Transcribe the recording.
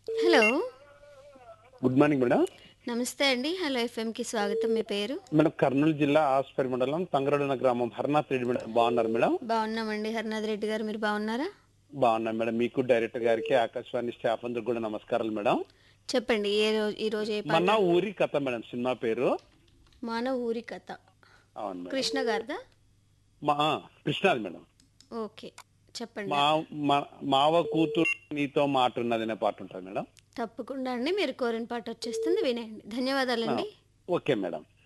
hello good morning madam నమస్తే అండి hello ఎఫ్ఎంకి స్వాగతం మీ పేరు మేడం కర్నూలు జిల్లా ఆస్పరి మండలం తంగరడున గ్రామం హర్నాథ్ రెడ్డి మేడం బాగున్నారు మేడం బాగున్నామండి హరినాథ్ రెడ్డి గారు మీరు బాగున్నారా బాగున్నాం మేడం మీకు డైరెక్టర్ గారికి ఆకాశవాణి స్టాఫ్ అందరికి కూడా నమస్కారాలు మేడం చెప్పండి ఏ రోజు ఈ రోజు ఏ పాట మన ఊరి కథ మేడం సినిమా పేరు మన ఊరి కథ అవును మేడం కృష్ణ గారిదా మా కృష్ణాది మేడం ఓకే చెప్పండి మా మా- మావ కూతురు నీతో మాట ఉన్నది అనే పాట ఉంటుంది మేడం తప్పకుండా అండి మీరు కోరిన పాట వచ్చేస్తుంది వినేయండి ధన్యవాదాలండి ఓకే మేడం